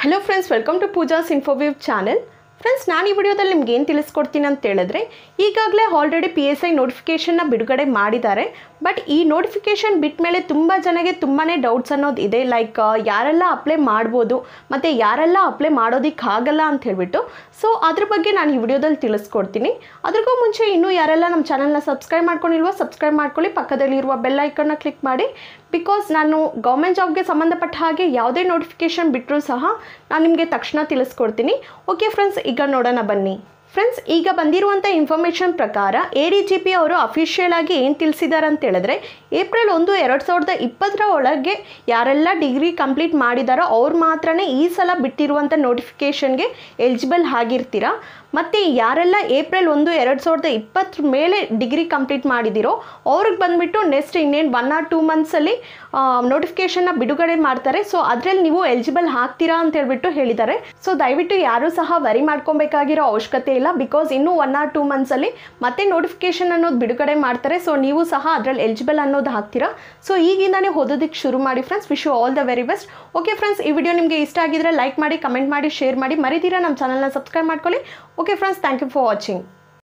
hello friends welcome to Pooja's infowave channel friends ನಾನು ಈ ವಿಡಿಯೋದಲ್ಲಿ ನಿಮ್ಗೆ ಏನು ತಿಳಿಸ್ಕೊಡ್ತೀನಿ ಅಂತ ಹೇಳಿದ್ರೆ ಈಗಾಗಲೇ ಆಲ್ರೆಡಿ ಪಿ ಎಸ್ ಐ ನೋಟಿಫಿಕೇಷನ್ನ ಬಿಡುಗಡೆ ಮಾಡಿದ್ದಾರೆ ಬಟ್ ಈ ನೋಟಿಫಿಕೇಷನ್ ಬಿಟ್ಟ ಮೇಲೆ ತುಂಬ ಜನಗೆ ತುಂಬಾ ಡೌಟ್ಸ್ ಅನ್ನೋದು ಇದೆ ಲೈಕ್ ಯಾರೆಲ್ಲ ಅಪ್ಲೈ ಮಾಡ್ಬೋದು ಮತ್ತು ಯಾರೆಲ್ಲ ಅಪ್ಲೈ ಮಾಡೋದಕ್ಕಾಗಲ್ಲ ಅಂತ ಹೇಳ್ಬಿಟ್ಟು ಸೊ ಅದ್ರ ಬಗ್ಗೆ ನಾನು ಈ ವಿಡಿಯೋದಲ್ಲಿ ತಿಳಿಸ್ಕೊಡ್ತೀನಿ ಅದ್ರಿಗೂ ಮುಂಚೆ ಇನ್ನೂ ಯಾರೆಲ್ಲ ನಮ್ಮ ಚಾನಲ್ನ ಸಬ್ಸ್ಕ್ರೈಬ್ ಮಾಡ್ಕೊಂಡಿಲ್ವೋ ಸಬ್ಸ್ಕ್ರೈಬ್ ಮಾಡ್ಕೊಳ್ಳಿ ಪಕ್ಕದಲ್ಲಿರುವ ಬೆಲ್ ಐಕನ್ನ ಕ್ಲಿಕ್ ಮಾಡಿ ಬಿಕಾಸ್ ನಾನು ಗೌರ್ಮೆಂಟ್ ಜಾಬ್ಗೆ ಸಂಬಂಧಪಟ್ಟ ಹಾಗೆ ಯಾವುದೇ ನೋಟಿಫಿಕೇಷನ್ ಬಿಟ್ಟರೂ ಸಹ ನಾನು ನಿಮಗೆ ತಕ್ಷಣ ತಿಳಿಸ್ಕೊಡ್ತೀನಿ ಓಕೆ ಫ್ರೆಂಡ್ಸ್ ಈಗ ನೋಡೋಣ ಬನ್ನಿ ಫ್ರೆಂಡ್ಸ್ ಈಗ ಬಂದಿರುವಂಥ ಇನ್ಫಾರ್ಮೇಷನ್ ಪ್ರಕಾರ ಎ ಡಿ ಜಿ ಪಿ ಅವರು ಅಫಿಷಿಯಲ್ ಆಗಿ ಏನು ತಿಳಿಸಿದ್ದಾರೆ ಅಂತ ಹೇಳಿದ್ರೆ ಏಪ್ರಿಲ್ ಒಂದು ಎರಡು ಸಾವಿರದ ಇಪ್ಪತ್ತರ ಒಳಗೆ ಯಾರೆಲ್ಲ ಡಿಗ್ರಿ ಕಂಪ್ಲೀಟ್ ಮಾಡಿದಾರೋ ಅವ್ರು ಮಾತ್ರನೇ ಈ ಸಲ ಬಿಟ್ಟಿರುವಂಥ ನೋಟಿಫಿಕೇಷನ್ಗೆ ಎಲಿಜಿಬಲ್ ಆಗಿರ್ತೀರಾ ಮತ್ತು ಯಾರೆಲ್ಲ ಏಪ್ರಿಲ್ ಒಂದು ಎರಡು ಸಾವಿರದ ಇಪ್ಪತ್ತರ ಮೇಲೆ ಡಿಗ್ರಿ ಕಂಪ್ಲೀಟ್ ಮಾಡಿದಿರೋ ಅವ್ರಿಗೆ ಬಂದುಬಿಟ್ಟು ನೆಕ್ಸ್ಟ್ ಇನ್ನೇನು ಒನ್ ಆರ್ ಟೂ ಮಂತ್ಸಲ್ಲಿ ನೋಟಿಫಿಕೇಷನ್ನ ಬಿಡುಗಡೆ ಮಾಡ್ತಾರೆ ಸೊ ಅದರಲ್ಲಿ ನೀವು ಎಲಿಜಿಬಲ್ ಆಗ್ತೀರಾ ಅಂತ ಹೇಳ್ಬಿಟ್ಟು ಹೇಳಿದ್ದಾರೆ ಸೊ ದಯವಿಟ್ಟು ಯಾರೂ ಸಹ ವರಿ ಮಾಡ್ಕೊಬೇಕಾಗಿರೋ ಅವಶ್ಯಕತೆ ಇಲ್ಲ ಬಿಕಾಸ್ ಇನ್ನೂ ಒನ್ ಆರ್ ಟೂ ಮಂತ್ಸಲ್ಲಿ ಮತ್ತೆ ನೋಟಿಫಿಕೇಷನ್ ಅನ್ನೋದು ಬಿಡುಗಡೆ ಮಾಡ್ತಾರೆ ಸೊ ನೀವು ಸಹ ಅದರಲ್ಲಿ ಎಲಿಜಿಬಲ್ ಅನ್ನೋದು ಹಾಕ್ತೀರಾ ಸೊ ಈಗಿಂದಾನೇ ಓದೋದಕ್ಕೆ ಶುರು ಮಾಡಿ friends wish you all the very best okay friends ಈ ವಿಡಿಯೋ ನಿಮಗೆ ಇಷ್ಟ ಆಗಿದ್ರೆ ಲೈಕ್ ಮಾಡಿ ಕಮೆಂಟ್ ಮಾಡಿ ಶೇರ್ ಮಾಡಿ ಮರಿತೀರಾ ನಮ್ಮ ಚಾನಲ್ನ ಸಬ್ಸ್ಕ್ರೈಬ್ ಮಾಡ್ಕೊಳ್ಳಿ okay friends thank you for watching